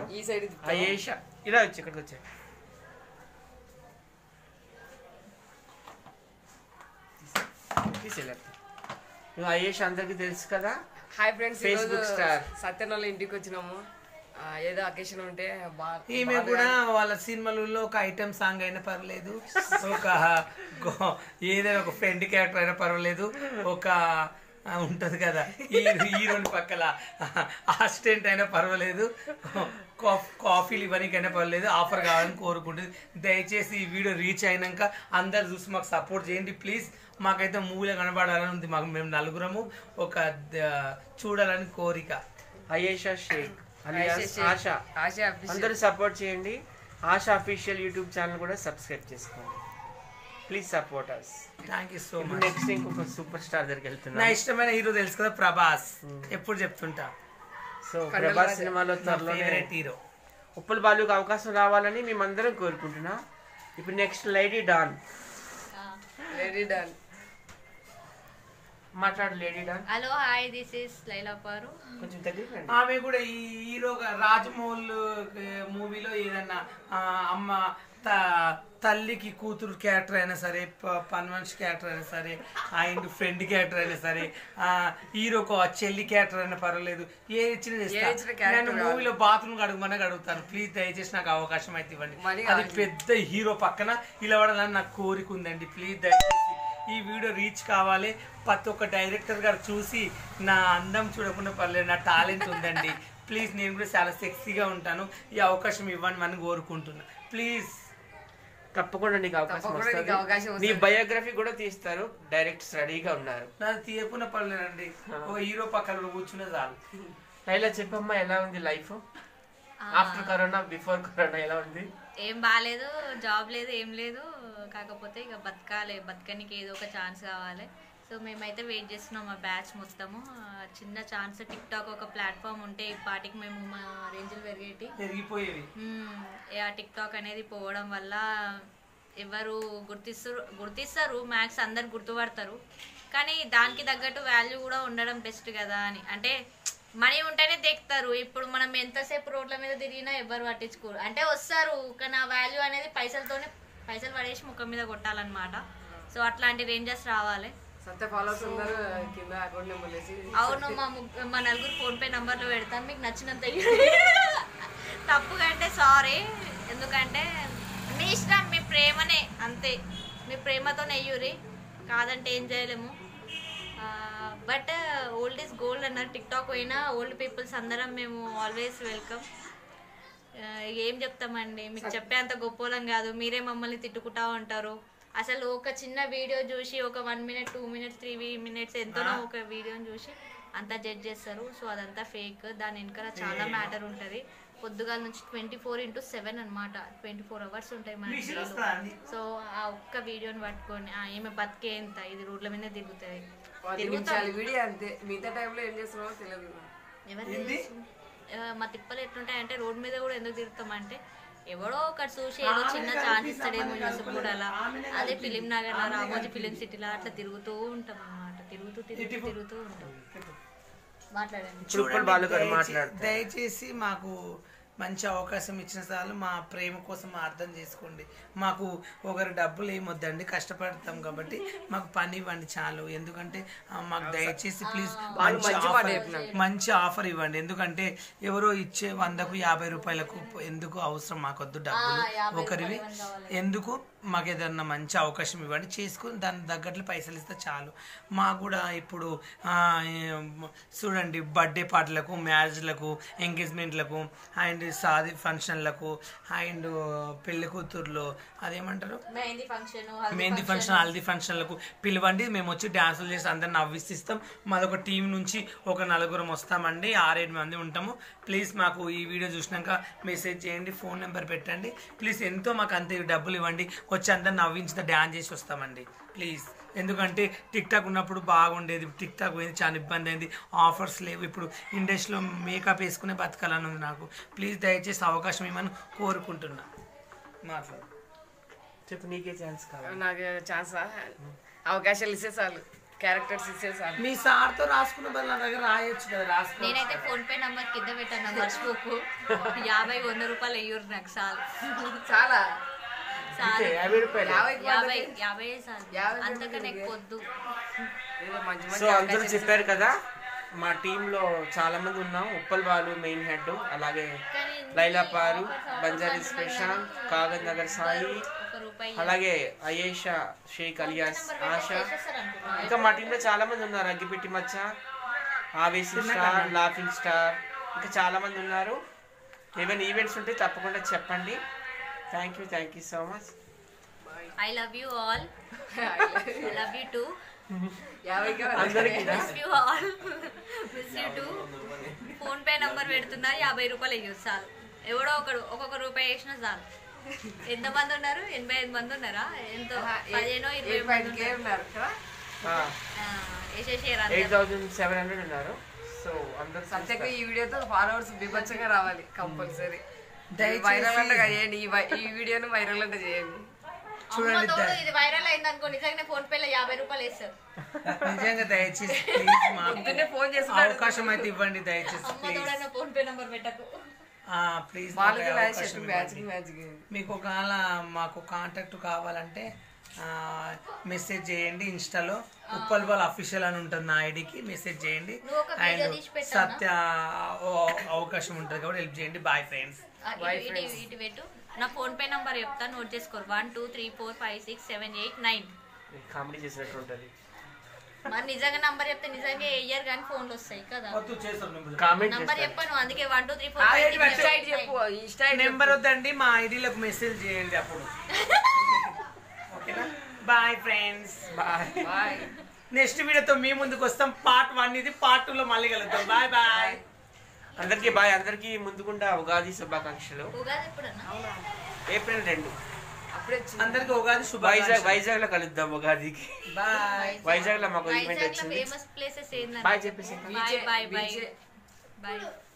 ఈ సైడ్ అయేషా ఇలా వచ్చి ఇక్కడికి వచ్చా తీసేలే నువ్వు అయేషా అందరికి తెలుసు కదా hi friends Facebook star. Satyan వాళ్ళ ఇంటికి వచ్చినాము ఆ, ఏదో అకేషన్ ఉంటే బా- ఈమె బాగా- కూడా వాళ్ళ సినిమాలలో ఒక ఐటమ్ సాంగ్ అయినా పర్లేదు ఒక గో- ఏదైనా ఒక ఫ్రెండ్ క్యారెక్టర్ అయినా పర్వాలేదు ఒక ఆ, ఉంటది కదా ఈ హీరోని పక్కల అసిస్టెంట్ అయినా పర్వాలేదు కాఫ్- కాఫీలు ఇవ్వడానికైనా పర్వాలేదు ఆఫర్ కావాలని కోరుకుంటుంది దయచేసి ఈ వీడియో రీచ్ అయినాక అందరు చూసి మాకు సపోర్ట్ చేయండి ప్లీజ్ మాకైతే మూవీలో కనబడాలని ఉంది మాకు మేము నలుగురము ఒక ద- చూడాలని కోరిక అయేషా షేక్ alias ఆశా షేక్. ఆశా ఆశా official. అందరూ సపోర్ట్ చేయండి ఆశా అఫీషియల్ యూట్యూబ్ ఛానల్ కూడా సబ్స్క్రైబ్ చేసుకోండి please support us thank you so ఇప్పుడు మచ్ నెక్స్ట్ ఇంకొక సూపర్ స్టార్ దగ్గరికి నా వెళ్తున్నాం ఇష్టమైన హీరో తెలుసు కదా ప్రభాస్ ఎప్పుడు చెప్తుంటా సో కన్నడ ప్రభాస్ రాజా. సినిమాలో నా త్వరలోనే ఫేవరెట్ హీరో ఉప్పల్ బాలుకి అవకాశం రావాలని మేమందరం కోరుకుంటున్నాం ఇప్పుడు next lady don Ready, done. మాట్లాడు lady don hello hi this is Laila Paru కొంచెం దగ్గర ఆమె కూడా ఈ హీరోగా రాజమౌళి మూవీలో ఏదన్నా ఆ, అమ్మ త- తల్లికి కూతురు క్యారెక్టర్ అయినా సరే ప- పని మనిషి క్యారెక్టర్ అయినా సరే అండ్ ఫ్రెండ్ క్యారెక్టర్ అయినా సరే ఆ హీరోకు ఆ చెల్లి క్యారెక్టర్ అయినా పర్వాలేదు ఏ ఇచ్చిన ఏ ఇచ్చిన చేస్తా character నేను మూవీలో బాత్రూమ్ అడుగుమని అడుగుతాను ప్లీజ్ దయచేసి నాకు అవకాశం అయితే ఇవ్వండి మరి అది కావాలి. పెద్ద హీరో పక్కన నిలబడాలని నాకు కోరిక ఉందండి ప్లీజ్ దయచేసి ఈ వీడియో రీచ్ కావాలి ప్రతి ఒక్క డైరెక్టర్ గారు చూసి నా అందం చూడకుండా పర్లేదు నా టాలెంట్ ఉందండి ప్లీజ్ నేను కూడా చాలా సెక్సీగా ఉంటాను ఈ అవకాశం ఇవ్వండి అని కోరుకుంటున్నా ప్లీజ్ తప్పకుండా నీకు అవకాశం తప్పకుండా నీకు అవకాశం వస్తుంది నీ వస్తుంది. బయోగ్రఫీ కూడా తీస్తారు డైరెక్ట్ రెడీగా ఉన్నారు నాది తీయకుండా పర్లేదండి ఒక హీరో పక్కన కూర్చునే చాలు లైలా చెప్పమ్మా ఎలా ఉంది life after corona before corona ఎలా ఉంది ఏం బాగాలేదు జాబ్ లేదు ఏం లేదు కాకపోతే ఇక బతకాలి బతకనికి ఏదో ఒక ఛాన్స్ కావాలి సో మేమైతే వెయిట్ చేస్తున్నాం మా బ్యాచ్ మొత్తము ఆ, చిన్న ఛాన్స్ టిక్ టాక్ ఒక ప్లాట్ఫామ్ ఉంటే ఈ పాటికి మేము మా రేంజ్లు పెరిగేటి పెరిగిపోయేవి మ్మ్. ఏ ఆ టిక్ టాక్ అనేది పోవడం వల్ల ఎవరు గుర్తిస్తారు గుర్తిస్తారు మ్యాక్స్ అందరు గుర్తుపడతారు కానీ దానికి తగ్గట్టు వాల్యూ కూడా ఉండడం బెస్ట్ కదా అని అంటే మనీ ఉంటేనే దిగుతారు ఇప్పుడు మనం ఎంతసేపు రోడ్ల మీద తిరిగినా ఎవరు పట్టించుకోరు అంటే వస్తారు కానీ ఆ వాల్యూ అనేది పైసలతోనే పైసలు పడేసి ముఖం మీద కొట్టాలన్నమాట సో అట్లాంటి రేంజెస్ రావాలి సత్య ఫాలోవర్స్ ఉన్నారు కింద అకౌంట్ నెంబర్ వేసి అవును మా ముగ్గు- మా నలుగురు ఫోన్ పే నంబర్లు పెడతాను మీకు నచ్చినంత తప్పుగా అంటే సారీ ఎందుకంటే మీ ఇష్టం మీ ప్రేమనే అంతే మీ ప్రేమతో నెయ్యూరి కాదంటే ఏం చేయలేము బట్ ఓల్డ్ ఈజ్ గోల్డ్ అన్నారు టిక్ టాక్ పోయినా ఓల్డ్ పీపుల్స్ అందరం మేము ఆల్వేస్ వెల్కమ్ ఏం చెప్తామండి మీకు చెప్పేంత గొప్పోలం కాదు మీరే మమ్మల్ని తిట్టుకుంటా ఉంటారు అసలు ఒక చిన్న వీడియో చూసి ఒక one minute two minutes three minutes ఎంతనో ఒక వీడియోని చూసి అంతా జడ్జ్ చేస్తారు సో అదంతా ఫేక్ దాని వెనకాల చాలా మ్యాటర్ ఉంటుంది పొద్దుగాల నుంచి ట్వంటీ ఫోర్ ఇంటూ సెవెన్ అనమాట ట్వంటీ ఫోర్ అవర్స్ ఉంటాయి మన విషయం daily. వస్తుందా అండి? సో ఆ ఒక్క వీడియోని పట్టుకొని ఆ ఈమె బతికే ఎంత ఇది రోడ్ల మీద తిరుగుతుంది పది నిమిషాలు వీడియో అంతే మిగతా టైంలో ఏం చేస్తున్నామో తెలియదు ఎవరు ఏంది? తెలుసు? ఆ, మా తిప్పలు ఎట్లుంటాయి అంటే రోడ్ మీద కూడా ఎందుకు తిరుగుతాం అంటే ఎవడో ఒకటి చూసి ఏదో చిన్న ఛాన్స్ ఇస్తాడేమో చూసి కూడా అలా అదే ఫిలిం నగర్ రామోజీ ఫిలిం సిటీలో అట్లా తిరుగుతూ ఉంటాం అన్నమాట తిరుగుతూ తిరుగుతూ తిరుగుతూ ఉంటాం మాట్లాడండి ఇప్పుడు ఉప్పల్ బాలు గారు దయచే- మాట్లాడతారు దయచేసి మాకు మంచి అవకాశం ఇచ్చిన చాలు మా ప్రేమ కోసం అర్థం చేసుకోండి మాకు ఒకరి డబ్బులు ఏమొద్దండి కష్టపడతాం కాబట్టి మాకు పని ఇవ్వండి చాలు ఎందుకంటే ఆ, మాకు దయచేసి ప్లీజ్ మంచి మంచి మాట ఆఫర్ చెప్పినారు. మంచి ఆఫర్ ఇవ్వండి ఎందుకంటే ఎవరో ఇచ్చే వందకు యాభై రూపాయలకు ఎందుకు అవసరం మాకొద్దు డబ్బులు ఆ, యాభై ఒకరివి రూపాయలు కావాలి. ఎందుకు మాకు ఏదన్నా మంచి అవకాశం ఇవ్వండి చేసుకుని దాని తగ్గట్లు పైసలు ఇస్తే చాలు మాకు కూడా ఇప్పుడు ఆ, ఏం, చూడండి బర్త్డే పార్టీలకు మ్యారేజ్లకు ఎంగేజ్మెంట్లకు అండ్ సాది ఫంక్షన్లకు అండ్ పెళ్లి కూతుర్లు అదేమంటారు మెహందీ ఫంక్షన్ మెహందీ ఫంక్షన్ హల్దీ ఫంక్షన్లకు పిలవండి మేము వచ్చి డ్యాన్సులు చేసి అందరిని నవ్విస్తాం మాదొక టీం నుంచి ఒక నలుగురం వస్తామండి ఆరేడు మంది ఉంటాము ప్లీజ్ మాకు ఈ వీడియో చూసినాక మెసేజ్ చేయండి ఫోన్ నెంబర్ పెట్టండి ప్లీజ్ ఎంతో మాకు అంతే డబ్బులు ఇవ్వండి వచ్చి అందరిని నవ్వించిన డ్యాన్స్ చేసి వస్తామండి ప్లీజ్ ఎందుకంటే టిక్ టాక్ ఉన్నప్పుడు బాగుండేది టిక్ టాక్ పోయింది చాలా ఇబ్బంది అయింది ఆఫర్స్ లేవు ఇప్పుడు ఇండస్ట్రీలో మేకప్ వేసుకునే బతకాలని ఉంది నాకు ప్లీజ్ దయచేసి అవకాశం ఇవ్వమని కోరుకుంటున్నా మాట్లాడు చెప్పు నీకే ఛాన్స్ కావాలి నాకు ఛాన్స్ అవకాశాలు ఇస్తే చాలు క్యారెక్టర్స్ ఇచ్చే సార్ మీ సార్తో రాసుకున్న బదులు నా దగ్గర రాయొచ్చు కదా రాసుకో నేనైతే ఫోన్ పే నంబర్ కింద పెట్టాను మర్చిపోకు యాభై వంద రూపాయలు అయ్యూరు నాకు చాలు చాలా అంతే చాలు యాభై రూపాయలు యాభైకి యాభై వందకి యాభై చాలు యాభై అంతకన్నా ఎక్కువ వద్దు ఏదో మంచి మంచి సో అందరూ అవకాశాలు చెప్పారు కదా మా టీంలో చాలా మంది ఉన్నాం ఉప్పల్ బాలు మెయిన్ హెడ్ అలాగే కానీ లైలా పారు బంజారీస్ ప్రశాంత్ కాగజ్ నగర్ సాయి ఒక రూపాయి అలాగే అయేషా షేక్ అలియాస్ ఆశ చేసేస్తారు అనుకుంటా. ఇంకా మా టీంలో చాలా మంది ఉన్నారు అగ్గిపెట్టి మచ్చ ఆవేశి స్టార్ లాఫింగ్ స్టార్ ఇంకా చాలా మంది ఉన్నారు ఏమైనా ఈవెంట్స్ ఉంటే తప్పకుండా చెప్పండి thank you thank you so much I love you all I love you too యాభైకి అందరికీ miss you all miss you too PhonePe number పెడుతున్నా యాభై రూపాయలు వేయచ్చు చాలు ఎవడో ఒకడు ఒక్కొక్క రూపాయి వేసినా చాలు ఎంతమంది ఉన్నారు ఎనభై ఐదు మంది ఉన్నారా ఎంతో పదిహేనో ఇరవై మంది ఎయిట్ ఉన్నారు ఉన్నారు కదా ఆ, వేసేసారు ఎయిట్ అందరు థౌజండ్ సెవెన్ హండ్రెడ్ ఉన్నారు సో అందరు సత్యకు ఈ వీడియోతో ఫాలోవర్స్ బీభత్సంగా రావాలి కంపల్సరీ దయచేసి- వైరల్ అంటే చేయండి ఈ వై- ఈ వీడియోను వైరల్ అంటే చేయండి చూడండి అమ్మ తోడు దయ- ఇది వైరల్ అయింది అనుకో నిజంగానే ఫోన్ పేలో యాభై రూపాయలు వేస్తారు నిజంగా దయచేసి ప్లీజ్ మాకు పొద్దున్నే ఫోన్ చేస్తున్నాడు. అవకాశం అయితే ఇవ్వండి దయచేసి అమ్మ ప్లీజ్ తోడైనా ఫోన్ పే నంబర్ పెట్టకు ప్లీజ్ వాళ్ళకి మ్యాచ్ మ్యాచ్ మ్యాచ్ మీకు ఒకవేళ మాకు కాంటాక్ట్ కావాలంటే మెసేజ్ చేయండి ఇన్స్టాలో ఉప్పల్ బాల్ అఫీషియల్ అని ఉంటుంది నా ఐడికి మెసేజ్ చేయండి నువ్వు ఒక video అండ్ తీసి పెట్టావా? సత్య ఓ అవకాశం ఉంటుంది కాబట్టి హెల్ప్ చేయండి బాయ్ ఫ్రెండ్స్ ఆ, ఇటు ఇటు ఇటు పెట్టు నా ఫోన్ పే నంబర్ చెప్తా నోట్ చేసుకోరు one two three four five six seven eight nine comedy చేసినట్టు ఉంటుంది మరి నిజంగా నంబర్ చెప్తే నిజంగా వేయరు కానీ ఫోన్లు వస్తాయి కదా కామెంట్ నంబర్ చేస్తారు చెప్పాను అందుకే one two three four five insta ID చెప్పు ఇన్స్టా ఐడి నెంబర్ వద్దండి మా ఐడీలకు మెసేజ్ చేయండి అప్పుడు ఓకేనా bye friends bye bye next వీడియోతో మీ ముందుకు వస్తాం పార్ట్ వన్ ఇది పార్ట్ టూ లో మళ్ళీ కలుద్దాం బాయ్ బాయ్ అందరికీ బాయ్ అందరికీ ముందుకుండా ఉగాది శుభాకాంక్షలు ఉగాది ఎప్పుడన్నా ఏప్రిల్ రెండు అప్పుడే చిన్న- అందరికి ఉగాది వైజాగ్ శుభాకాంక్షలు వైజాగ్ లో కలుద్దాం ఉగాదికి బాయ్ వైజాగ్ లో మాకు ఈవెంట్ వైజాగ్ లో వచ్చింది ఫేమస్ ప్లేసెస్ ఏంటంటే బాయ్ చెప్పేసి బాయ్ బాయ్ బాయ్ బీచే. బాయ్